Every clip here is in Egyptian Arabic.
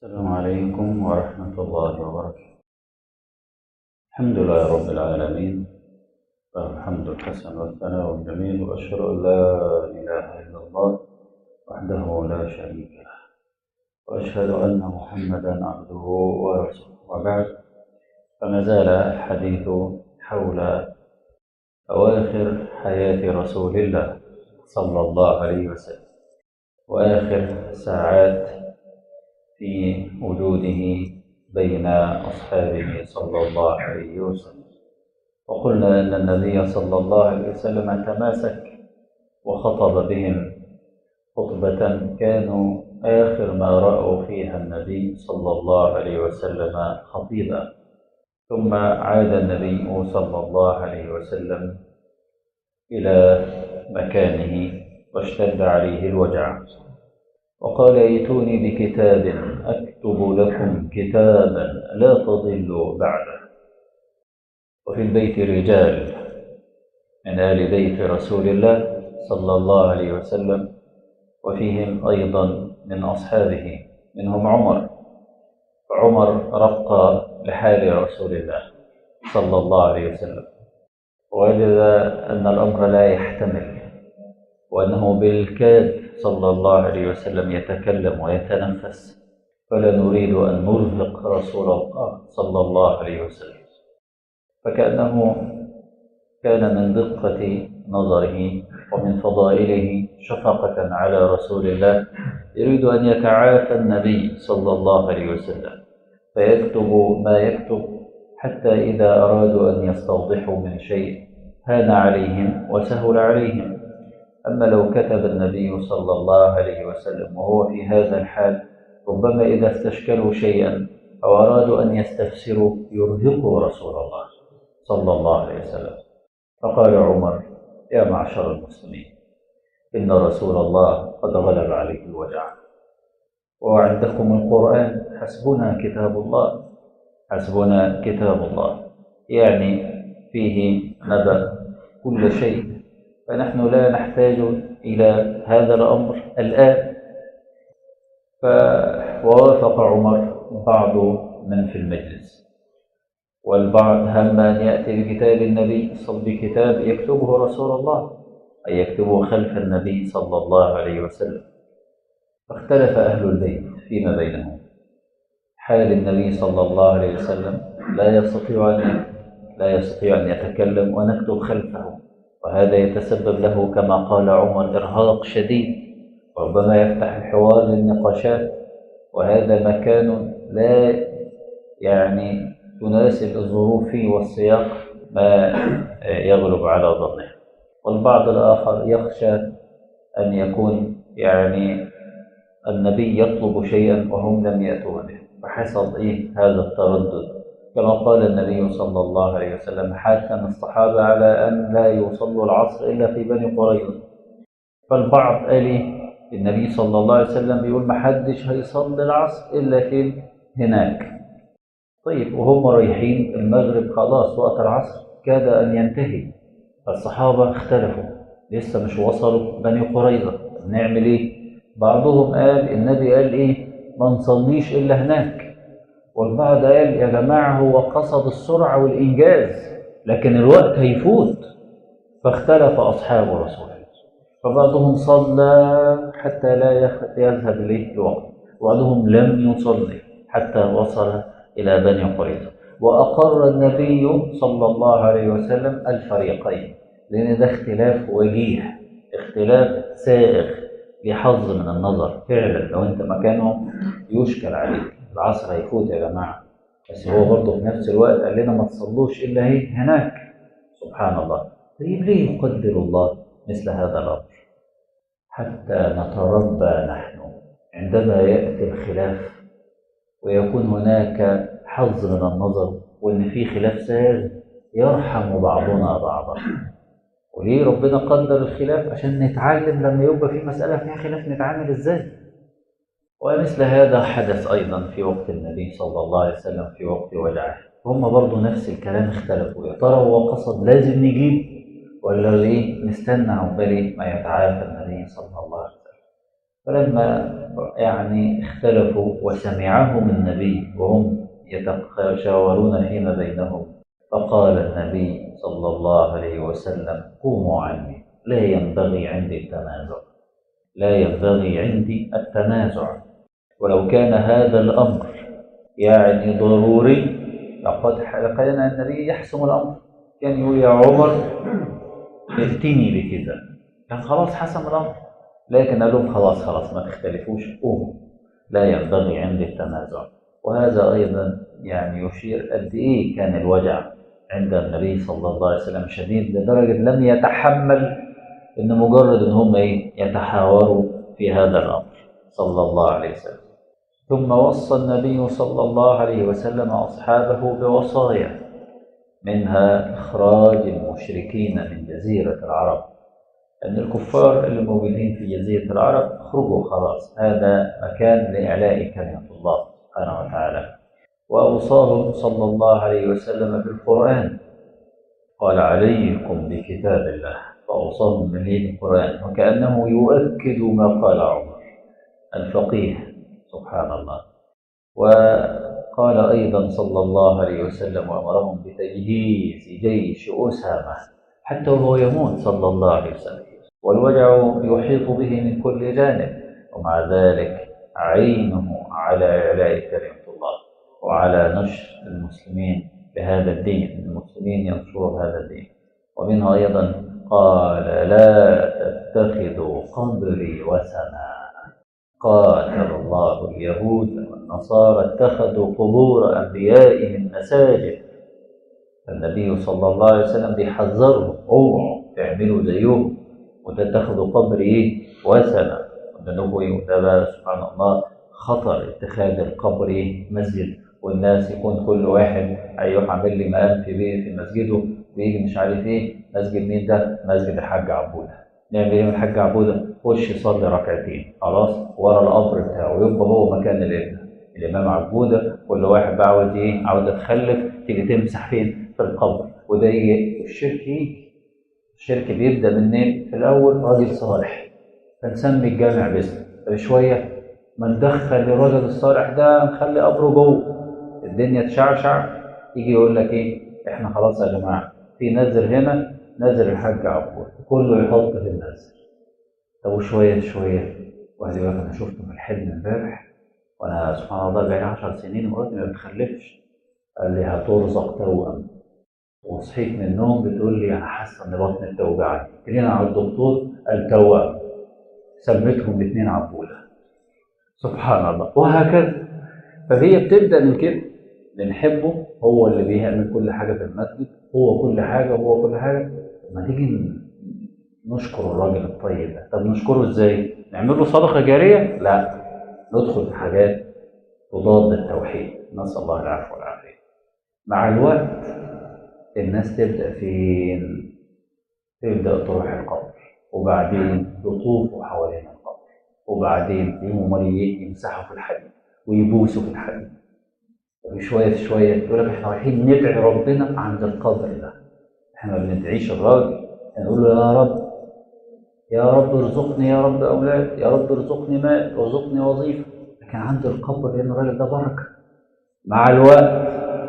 السلام عليكم ورحمة الله وبركاته الحمد لله رب العالمين له الحمد الحسن والثناء الجميل وأشهد أن لا إله إلا الله وحده لا شريك له وأشهد أن محمدا عبده ورسوله وبعد فما زال الحديث حول أواخر حياة رسول الله صلى الله عليه وسلم وآخر ساعات في وجوده بين أصحابه صلى الله عليه وسلم وقلنا أن النبي صلى الله عليه وسلم تماسك وخطب بهم خطبة كانوا آخر ما رأوا فيها النبي صلى الله عليه وسلم خطيبا ثم عاد النبي صلى الله عليه وسلم إلى مكانه واشتد عليه الوجع وقال ائتوني بكتاب أكتب لكم كتابا لا تضلوا بعده وفي البيت رجال من آل بيت رسول الله صلى الله عليه وسلم وفيهم أيضا من أصحابه منهم عمر فعمر رق لحال رسول الله صلى الله عليه وسلم ووجد أن الأمر لا يحتمل وأنه بالكاد صلى الله عليه وسلم يتكلم ويتنفس فلا نريد أن نرهق رسول الله صلى الله عليه وسلم فكأنه كان من دقة نظره ومن فضائله شفقة على رسول الله يريد أن يتعافى النبي صلى الله عليه وسلم فيكتب ما يكتب حتى إذا أرادوا أن يستوضحوا من شيء هان عليهم وسهل عليهم أما لو كتب النبي صلى الله عليه وسلم وهو في هذا الحال ربما إذا استشكلوا شيئا أو أرادوا أن يستفسروا يرهقوا رسول الله صلى الله عليه وسلم فقال عمر يا معشر المسلمين إن رسول الله قد غلب عليه الوجع وعندكم القرآن حسبنا كتاب الله حسبنا كتاب الله يعني فيه نبأ كل شيء فنحن لا نحتاج إلى هذا الأمر الآن فوافق عمر بعض من في المجلس والبعض هم أن يأتي بكتاب النبي صلى بكتاب يكتبه رسول الله أي يكتبه خلف النبي صلى الله عليه وسلم فاختلف أهل البيت فيما بينهم حال النبي صلى الله عليه وسلم لا يستطيع أن لا يستطيع أن يتكلم ونكتب خلفه وهذا يتسبب له كما قال عمر إرهاق شديد وربما يفتح الحوار للنقاشات وهذا مكان لا يعني تناسب الظروف والسياق ما يغلب على ظنه والبعض الآخر يخشى أن يكون يعني النبي يطلب شيئا وهم لم يأتوا به فحصل إيه هذا التردد كما قال النبي صلى الله عليه وسلم حاكم الصحابة على أن لا يصلوا العصر إلا في بني قريظة فالبعض قال النبي صلى الله عليه وسلم بيقول ما حدش هيصلي العصر إلا في هناك طيب وهم رايحين المغرب خلاص وقت العصر كاد أن ينتهي فالصحابة اختلفوا لسه مش وصلوا بني قريظة نعمل إيه بعضهم قال النبي قال إيه ما نصليش إلا هناك والبعض قال يا جماعة هو قصد السرعة والإنجاز لكن الوقت هيفوت فاختلف أصحاب رسول الله فبعضهم صلى حتى لا يذهب إليه الوقت وبعضهم لم يصلي حتى وصل إلى بني قريظة وأقر النبي صلى الله عليه وسلم الفريقين لأن ده اختلاف وجيه اختلاف سائغ لحظ من النظر فعلا لو أنت مكانهم يشكل عليك العصر هيفوت يا جماعة بس هو برضه في نفس الوقت قال لنا ما تصلوش إلا هي هناك سبحان الله طيب ليه يقدر الله مثل هذا الأمر حتى نتربى نحن عندما يأتي الخلاف ويكون هناك حظ من النظر وإن في خلاف سائر يرحم بعضنا بعضا وليه ربنا قدر الخلاف عشان نتعلم لما يبقى في مسألة فيها خلاف نتعامل إزاي ومثل هذا حدث أيضا في وقت النبي صلى الله عليه وسلم في وقت وجعه هم برضو نفس الكلام اختلفوا يا ترى هو قصد لازم نجيب ولا ليه نستنى عقبال ما يتعافى النبي صلى الله عليه وسلم فلما يعني اختلفوا وسمعهم النبي وهم يتشاورون فيما بينهم فقال النبي صلى الله عليه وسلم قوموا عني لا ينبغي عندي التنازع لا ينبغي عندي التنازع ولو كان هذا الأمر يعني ضروري لقد كان النبي يحسم الأمر كان يقول يا عمر ائتني بكذا كان خلاص حسم الأمر لكن قال لهم خلاص خلاص ما تختلفوش قوموا لا ينبغي عندي التنازع وهذا أيضا يعني يشير قد إيه كان الوجع عند النبي صلى الله عليه وسلم شديد لدرجة لم يتحمل إن مجرد إن هم إيه يتحاوروا في هذا الأمر صلى الله عليه وسلم ثم وصى النبي صلى الله عليه وسلم أصحابه بوصايا منها إخراج المشركين من جزيرة العرب أن الكفار اللي موجودين في جزيرة العرب اخرجوا خلاص هذا مكان لإعلاء كلمة الله سبحانه وتعالى وأوصاهم صلى الله عليه وسلم بالقرآن قال عليكم بكتاب الله فأوصاهم بالقرآن وكأنه يؤكد ما قال عمر الفقيه سبحان الله وقال أيضا صلى الله عليه وسلم وأمرهم بتجهيز جيش أسامة حتى وهو يموت صلى الله عليه وسلم والوجع يحيط به من كل جانب ومع ذلك عينه على إعلاء كلمة الله وعلى نشر المسلمين بهذا الدين المسلمين ينشروا هذا الدين ومنها أيضا قال لا تتخذوا قبري وثنا قاتل الله اليهود والنصارى اتخذوا قبور أنبيائهم مساجد النبي صلى الله عليه وسلم بيحذرهم اوعوا تعملوا زيهم وتتخذوا قبر ايه وثنا وده ايه وده بقى سبحان الله خطر اتخاذ القبر ايه مسجد والناس يكون كل واحد هيروح عامل لي مقام في بيت في مسجده ويجي مش عارف ايه مسجد مين ده؟ مسجد الحاج عبوده نعمل ايه من الحاج عبوده؟ خش يصلي ركعتين خلاص ورا القبر بتاعه يبقى هو مكان الابن الامام عبوده كل واحد بقى عاوز ايه؟ عاوز تخلف تيجي تمسح فين؟ في القبر وده يجي الشرك يجي الشرك بيبدا منين؟ في الاول راجل صالح فنسمي الجامع باسمه شويه ما ندخل الراجل الصالح ده نخلي قبره جوه الدنيا تشعشع يجي يقول لك ايه؟ احنا خلاص يا جماعه في نزل هنا نزل الحاج عبود كله يحط في النزل طب وشويه شويه واحد يقول لك انا شفته في الحلم امبارح وانا سبحان الله بقالي 10 سنين ومراتي ما بتخلفش قال لي هترزق توأم وصحيت من النوم بتقول لي انا حاسه ان بطني بتوجعني جرينا على الدكتور قال توأم سميتهم الاثنين عبوده سبحان الله وهكذا فهي بتبدا من كده بنحبه هو اللي بيعمل كل حاجه في المسجد هو كل حاجه وهو كل حاجه لما تيجي نشكر الراجل الطيب ده طب نشكره ازاي؟ نعمل له صدقه جاريه؟ لا ندخل في حاجات تضاد التوحيد نسال الله العفو والعافيه مع الوقت الناس تبدا فين؟ تبدا تروح القبر وبعدين يطوفوا حوالين القبر وبعدين يقوموا يمسحوا في الحديد ويبوسوا في الحديد وشويه في شويه يقول لك احنا رايحين ندعي ربنا عند القبر ده احنا ما بندعيش الراجل نقول له يا رب يا رب ارزقني يا رب اولاد يا رب ارزقني مال ارزقني وظيفه لكن عند القبر لان الراجل ده بركه مع الوقت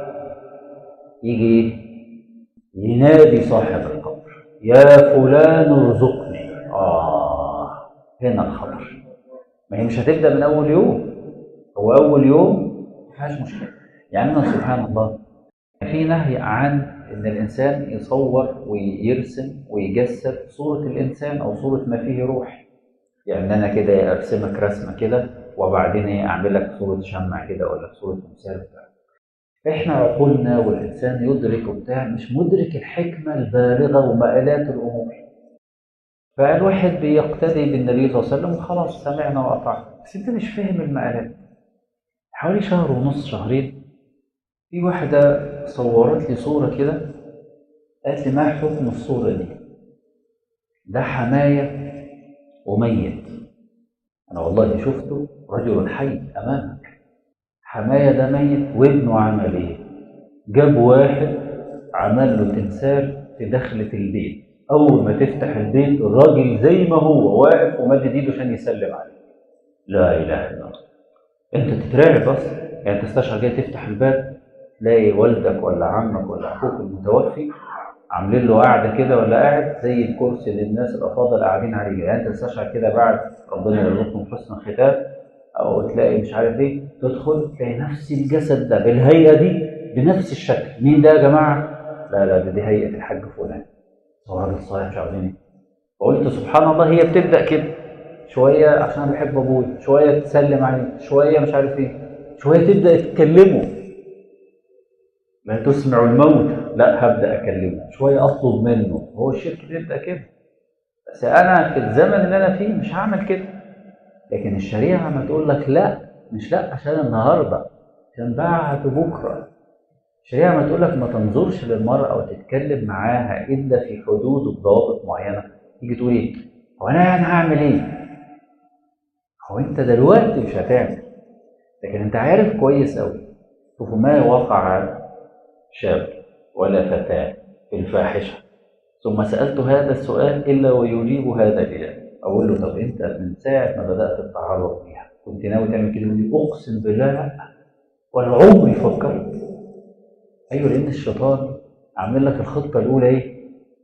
يجي ينادي صاحب القبر يا فلان ارزقني اه هنا الخبر ما هي مش هتبدا من اول يوم هو اول يوم ما فيهاش مشكله يعني أنا سبحان الله في نهي عن ان الانسان يصور ويرسم ويجسد صوره الانسان او صوره ما فيه روح يعني انا كده ارسمك رسمه كده وبعدين اعمل لك صوره شمع كده ولا صوره تمثال بتاع احنا عقولنا والانسان يدرك وبتاع مش مدرك الحكمه البالغه ومآلات الامور فالواحد بيقتدي بالنبي صلى الله عليه وسلم وخلاص سمعنا واطعنا بس انت مش فاهم المآلات حوالي شهر ونص شهرين في واحدة صورت لي صورة كده قالت لي ما حكم الصورة دي؟ ده حماية وميت أنا والله شفته رجل حي أمامك حماية ده ميت وابنه عمل إيه؟ جاب واحد عمل له تمثال في دخلة البيت أول ما تفتح البيت الراجل زي ما هو واقف ومدد إيده عشان يسلم عليه لا اله الا الله انت تترعب بس يعني تستشعر كده تفتح الباب تلاقي والدك ولا عمك ولا اخوك المتوفي عاملين له قاعده كده ولا قاعد زي الكرسي اللي الناس الافاضل قاعدين عليه يعني انت تستشعر كده بعد ربنا يرزقكم حسن الختام او تلاقي مش عارف ايه تدخل تلاقي نفس الجسد ده بالهيئه دي بنفس الشكل مين ده يا جماعه؟ لا لا ده دي هيئه الحاج فلان هو راجل صالح مش عارفين ايه فقلت سبحان الله هي بتبدا كده شويه عشان انا بحب ابويا شويه تسلم عليه شويه مش عارف ايه شويه تبدا يتكلموا لا تسمع الموت لا هبدا اكلمه شويه اطلب منه هو الشرك بيبدا كده بس انا في الزمن اللي انا فيه مش هعمل كده لكن الشريعه ما تقول لك لا مش لا عشان النهارده عشان بعد بكره الشريعه ما تقول لك ما تنظرش للمراه وتتكلم معاها الا في حدود وبضوابط معينه تيجي تقول ايه هو انا يعني هعمل ايه هو انت دلوقتي مش هتعمل لكن انت عارف كويس قوي شوفوا ما وقع شاب ولا فتاة في الفاحشة ثم سألت هذا السؤال إلا ويجيب هذا الإجابة أقول له طب أنت من ساعة ما بدأت التعرض فيها كنت ناوي تعمل كده يقول لي أقسم بالله لا ولا عمري فكرت أيوه لأن الشيطان عامل لك الخطة الأولى إيه؟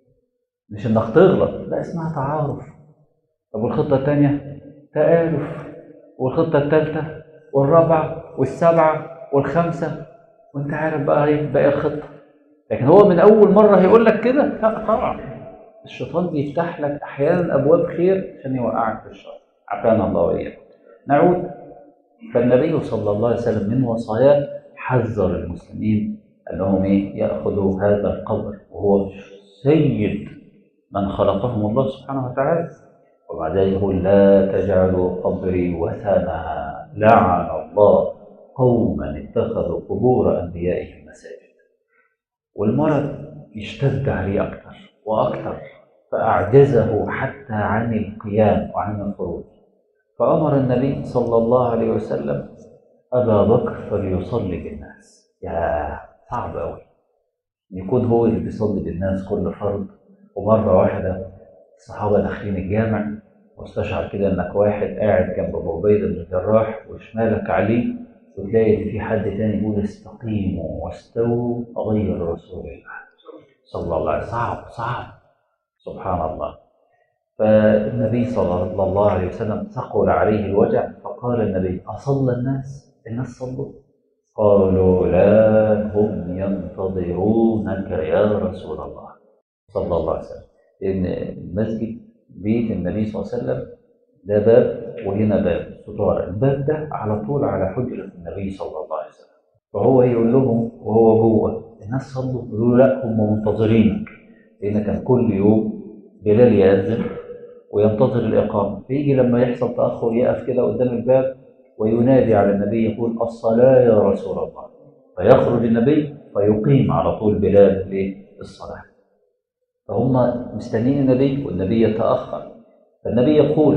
مش إنك تغلط لا اسمها تعارف طب والخطة الثانية تآلف والخطة الثالثة والرابعة والسابعة والخامسة وانت عارف بقى هي باقي الخطه لكن هو من اول مره هيقول لك كده لا طبعا الشيطان بيفتح لك احيانا ابواب خير عشان يوقعك في الشر عافانا الله واياكم نعود فالنبي صلى الله عليه وسلم من وصاياه حذر المسلمين انهم ايه ياخذوا هذا القبر وهو سيد من خلقهم الله سبحانه وتعالى وبعد ذلك يقول لا تجعلوا قبري وثنا لعن الله قوما اتخذوا قبور انبيائهم مساجد والمرض يشتد عليه اكثر واكثر فاعجزه حتى عن القيام وعن الخروج فامر النبي صلى الله عليه وسلم ابا بكر فليصلي بالناس يا صعب قوي يكون هو اللي بيصلي بالناس كل فرض ومره واحده الصحابه داخلين الجامع واستشعر كده انك واحد قاعد جنب ابو عبيده بن الجراح وشمالك عليه وتلاقي ان في حد تاني يقول استقيموا واستووا غير رسول الله صلى الله عليه وسلم صعب صعب سبحان الله فالنبي صلى الله عليه وسلم ثقل عليه الوجع فقال النبي أصلى الناس الناس صلوا قالوا لا هم ينتظرونك يا رسول الله صلى الله عليه وسلم لأن المسجد بيت النبي صلى الله عليه وسلم ده باب وهنا باب ستارة الباب ده على طول على حجرة النبي صلى الله عليه وسلم فهو يقول لهم وهو جوه الناس صلوا يقولوا لا هم منتظرينك لأن كان كل يوم بلال يأذن وينتظر الإقامة فيجي لما يحصل تأخر يقف كده قدام الباب وينادي على النبي يقول الصلاة يا رسول الله فيخرج النبي فيقيم على طول بلال للصلاة فهم مستنين النبي والنبي يتأخر فالنبي يقول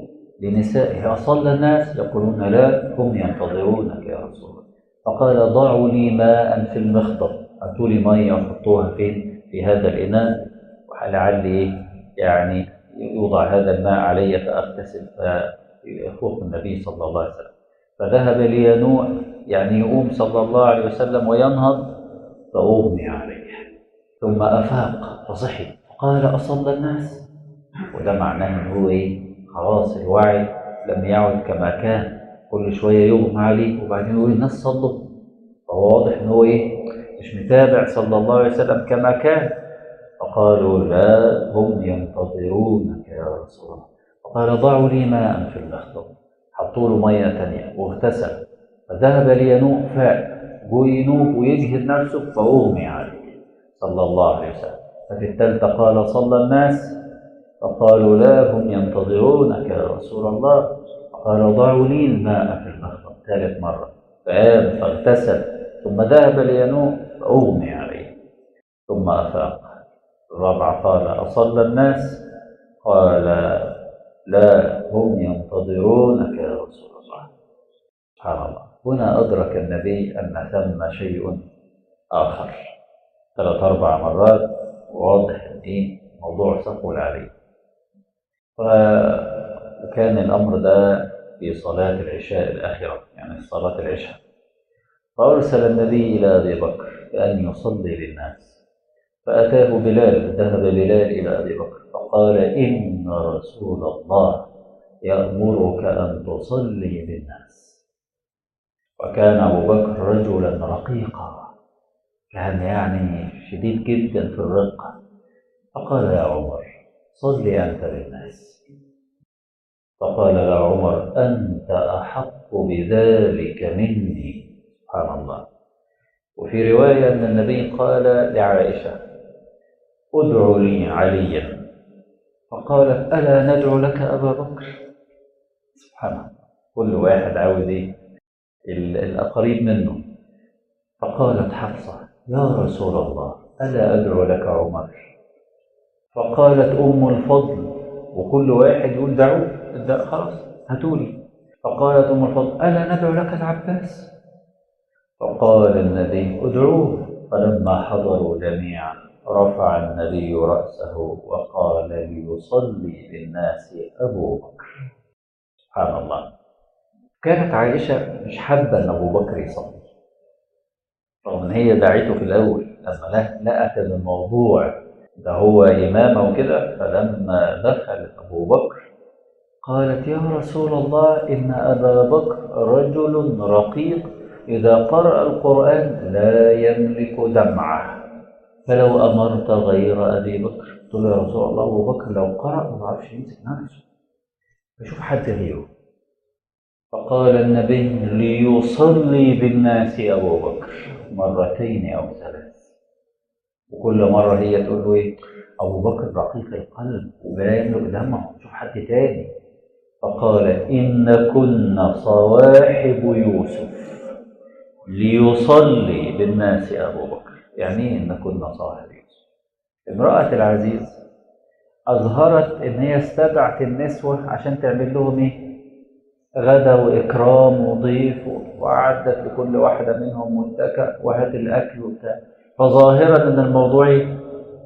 لنسائه أصلى الناس يقولون لا هم ينتظرونك يا رسول الله فقال ضعوا لي ماء في المخضب أتوا لي مية وحطوها فين في هذا الإناء ولعل إيه يعني يوضع هذا الماء علي فأغتسل فيفوق النبي صلى الله عليه وسلم فذهب لينوء يعني يقوم صلى الله عليه وسلم وينهض فأغمي عليه ثم أفاق فصحي فقال أصلى الناس وده معناه إن هو إيه خلاص الوعي لم يعد كما كان كل شوية يغمى عليه وبعدين يقول الناس صلوا فهو واضح إن هو إيه مش متابع صلى الله عليه وسلم كما كان فقالوا لا هم ينتظرونك يا رسول الله فقال ضعوا لي ماء في المخضب حطوا له مية تانية واغتسل فذهب لينوء فاء جو ينوب ويجهد نفسه فأغمي عليه صلى الله عليه وسلم ففي الثالثة قال صلى الناس فقالوا لا هم ينتظرونك يا رسول الله قال ضعوا لي الماء في المخضب ثالث مرة فقام فاغتسل ثم ذهب لينوء فأغمي عليه ثم أفاق الرابعة قال أصلى الناس قال لا هم ينتظرونك يا رسول الله سبحان الله هنا أدرك النبي أن ثم شيء آخر ثلاث أربع مرات واضح أن إيه موضوع ثقل عليه وكان الأمر ده في صلاة العشاء الآخرة يعني صلاة العشاء فأرسل النبي إلى أبي بكر بأن يصلي للناس فأتاه بلال ذهب بلال إلى أبي بكر فقال إن رسول الله يأمرك أن تصلي للناس وكان أبو بكر رجلا رقيقا كان يعني شديد جدا في الرقة فقال يا عمر صل أنت للناس فقال يا عمر أنت أحق بذلك مني سبحان الله وفي رواية أن النبي قال لعائشة ادعو لي عليا فقالت ألا ندعو لك أبا بكر سبحان الله كل واحد عاوز إيه الأقريب منه فقالت حفصة يا رسول الله ألا أدعو لك عمر فقالت أم الفضل وكل واحد يقول دعوا خلاص هاتولي فقالت أم الفضل ألا ندعو لك العباس فقال النبي ادعوه فلما حضروا جميعا رفع النبي رأسه وقال ليصلي بالناس أبو بكر سبحان الله كانت عائشة مش حابة أن أبو بكر يصلي رغم أن هي دعيته في الأول لما لقت أن الموضوع ده هو إمامة وكده فلما دخل أبو بكر قالت يا رسول الله إن أبا بكر رجل رقيق إذا قرأ القرآن لا يملك دمعه فلو أمرت غير أبي بكر قلت له يا رسول الله أبو بكر لو قرأ ما بعرفش يمسك نفسه فشوف حد غيره فقال النبي ليصلي بالناس أبو بكر مرتين أو ثلاث وكل مرة هي تقول له إيه أبو بكر رقيق القلب وباين له دمعه شوف حد تاني فقال إن كن صواحب يوسف ليصلي بالناس أبو بكر يعني إيه إن كنا صاحب يوسف امرأة العزيز أظهرت إن هي استدعت النسوة عشان تعمل لهم إيه غدا وإكرام وضيف وأعدت لكل واحدة منهم متكأ وهات الأكل وبتاع فظاهرا إن الموضوع إيه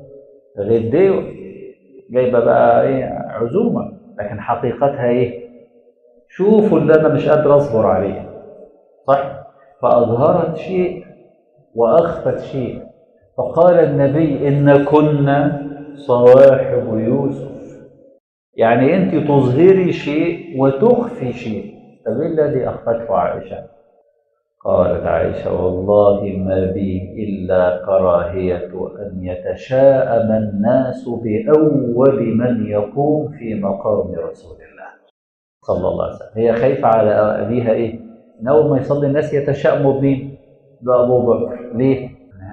غديوة جايبة بقى إيه عزومة لكن حقيقتها إيه شوفوا اللي أنا مش قادر أصبر عليه صح فأظهرت شيء وأخفت شيء فقال النبي إن كنا صواحب يوسف يعني أنت تظهري شيء وتخفي شيء طب إيه الذي أخفته عائشة قالت عائشة والله ما بي إلا كراهية أن يتشاءم الناس بأول من يقوم في مقام رسول الله صلى الله عليه وسلم هي خايفة على أبيها إيه إن أول ما يصلي الناس يتشائموا بمين بأبو بكر ليه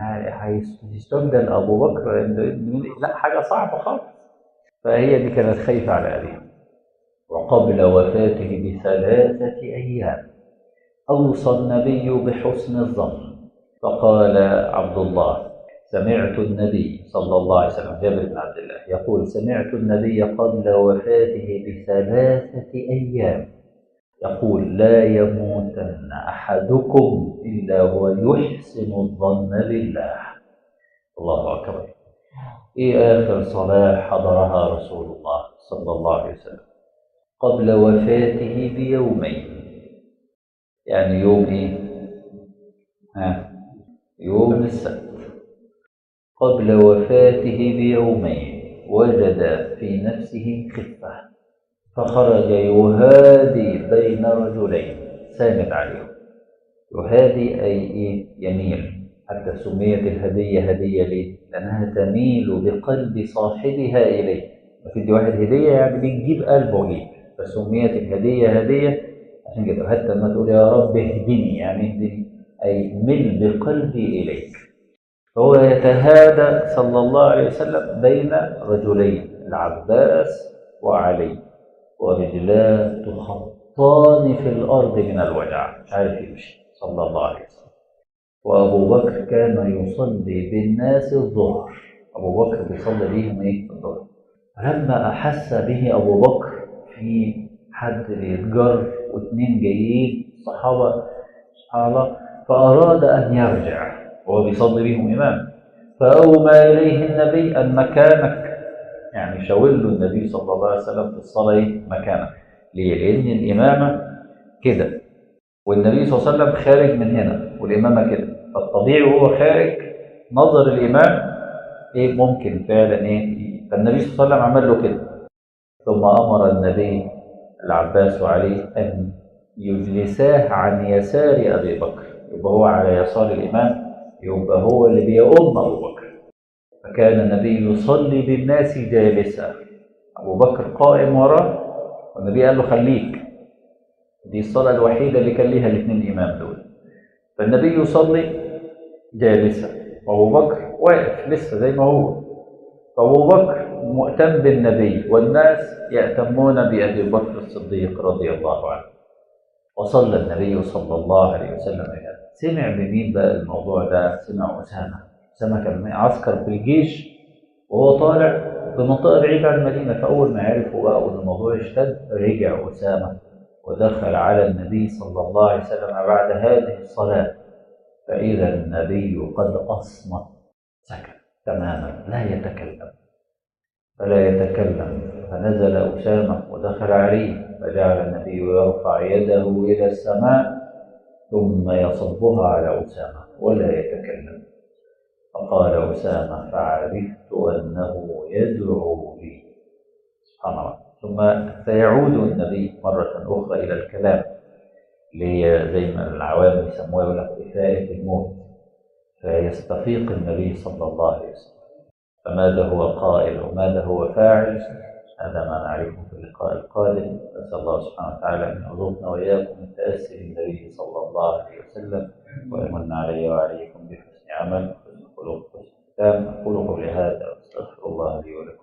هيستبدل أبو بكر لا حاجة صعبة خالص فهي دي كانت خايفة على أبيها وقبل وفاته بثلاثة أيام أوصى النبي بحسن الظن فقال عبد الله سمعت النبي صلى الله عليه وسلم جابر بن عبد الله يقول سمعت النبي قبل وفاته بثلاثة أيام يقول لا يموتن أحدكم إلا هو يحسن الظن بالله الله أكبر إيه آخر صلاة حضرها رسول الله صلى الله عليه وسلم قبل وفاته بيومين يعني يوم إيه؟ ها يوم السبت قبل وفاته بيومين وجد في نفسه خفة فخرج يهادي بين رجلين سامت عليهم يهادي أي إيه؟ يميل حتى سميت الهدية هدية ليه؟ لأنها تميل بقلب صاحبها إليه فتدي واحد هدية يعني بتجيب قلبه ليه فسميت الهدية هدية عشان كده حتى لما تقول يا رب اهدني يعني اهدني أي مل بقلبي إليك فهو يتهادى صلى الله عليه وسلم بين رجلين العباس وعلي ورجلاه تخطان في الأرض من الوجع مش عارف يمشي صلى الله عليه وسلم وأبو بكر كان يصلي بالناس الظهر أبو بكر بيصلي بيهم إيه الظهر فلما أحس به أبو بكر في حد بيتجر واثنين جايين صحابة صحابة فأراد أن يرجع وهو بيصلي بهم إمام فأومى إليه النبي أن مكانك يعني شاور له النبي صلى الله عليه وسلم في الصلاة مكانك ليه؟ لأن الإمامة كده والنبي صلى الله عليه وسلم خارج من هنا والإمامة كده فالطبيعي وهو خارج نظر الإمام إيه ممكن فعلا إيه فالنبي صلى الله عليه وسلم عمل له كده ثم أمر النبي العباس وعلي أن يجلساه عن يسار أبي بكر يبقى هو على يسار الإمام يبقى هو اللي بيؤم أبو بكر فكان النبي يصلي بالناس جالسا أبو بكر قائم وراه والنبي قال له خليك دي الصلاة الوحيدة اللي كان ليها الاثنين إمام دول فالنبي يصلي جالسا وأبو بكر واقف لسه زي ما هو فأبو بكر مؤتم بالنبي والناس يأتمون بأبي بكر الصديق رضي الله عنه وصلى النبي صلى الله عليه وسلم إلى سمع بمين بقى الموضوع ده سمع أسامة أسامة كان عسكر في الجيش وهو طالع في منطقة بعيدة عن المدينة فأول ما عرفوا بقى وإن الموضوع اشتد رجع أسامة ودخل على النبي صلى الله عليه وسلم بعد هذه الصلاة فإذا النبي قد أصمت سكت تماما لا يتكلم فلا يتكلم فنزل أسامة ودخل عليه فجعل النبي يرفع يده إلى السماء ثم يصبها على أسامة ولا يتكلم فقال أسامة فعرفت أنه يدعو لي سبحان الله ثم سيعود النبي مرة أخرى إلى الكلام زي ما العوام يسموها يقول لك إفاءة الموت فيستفيق النبي صلى الله عليه وسلم فماذا هو قائل وماذا هو فاعل هذا ما نعرفه في اللقاء القادم نسأل الله سبحانه وتعالى أن يرزقنا وإياكم من تأسي النبي صلى الله عليه وسلم ويمن علي وعليكم بحسن عمل وحسن خلق وحسن ختام أقول قولي هذا وأستغفر الله لي ولكم